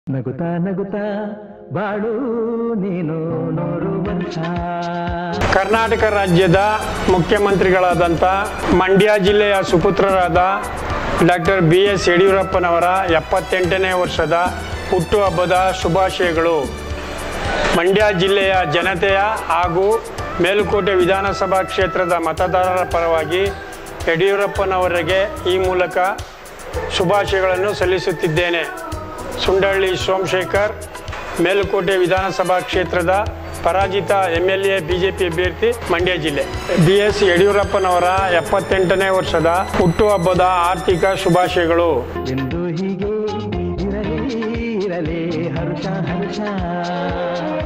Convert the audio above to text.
ನಗುತ್ತಾ ನಗುತ್ತಾ ಬಾಳು ನೀನು ನೂರು ವರ್ಷ ಕರ್ನಾಟಕ ರಾಜ್ಯದ ಮುಖ್ಯಮಂತ್ರಿಗಳಾದಂಥ ಮಂಡ್ಯ ಜಿಲ್ಲೆಯ ಸುಪುತ್ರರಾದ ಡಾಕ್ಟರ್ ಬಿ ಎಸ್ ಯಡಿಯೂರಪ್ಪನವರ ಎಪ್ಪತ್ತೆಂಟನೇ ವರ್ಷದ ಹುಟ್ಟುಹಬ್ಬದ ಶುಭಾಶಯಗಳು ಮಂಡ್ಯ ಜಿಲ್ಲೆಯ ಜನತೆಯ ಹಾಗೂ ಮೇಲುಕೋಟೆ ವಿಧಾನಸಭಾ ಕ್ಷೇತ್ರದ ಮತದಾರರ ಪರವಾಗಿ ಯಡಿಯೂರಪ್ಪನವರಿಗೆ ಈ ಮೂಲಕ ಶುಭಾಶಯಗಳನ್ನು ಸಲ್ಲಿಸುತ್ತಿದ್ದೇನೆ ಸುಂಡಳ್ಳಿ ಸೋಮಶೇಖರ್ ಮೇಲುಕೋಟೆ ವಿಧಾನಸಭಾ ಕ್ಷೇತ್ರದ ಪರಾಜಿತ ಎಮ್ ಎಲ್ ಎ ಬಿಜೆಪಿ ಅಭ್ಯರ್ಥಿ ಮಂಡ್ಯ ಜಿಲ್ಲೆ ಬಿ ಎಸ್ ಯಡಿಯೂರಪ್ಪನವರ ಎಪ್ಪತ್ತೆಂಟನೇ ವರ್ಷದ ಹುಟ್ಟುಹಬ್ಬದ ಆರ್ಥಿಕ ಶುಭಾಶಯಗಳು ಎಂದು ಹೀಗೆ ಇರಲಿ ಇರಲಿ ಹರ್ಷ ಹರ್ಷ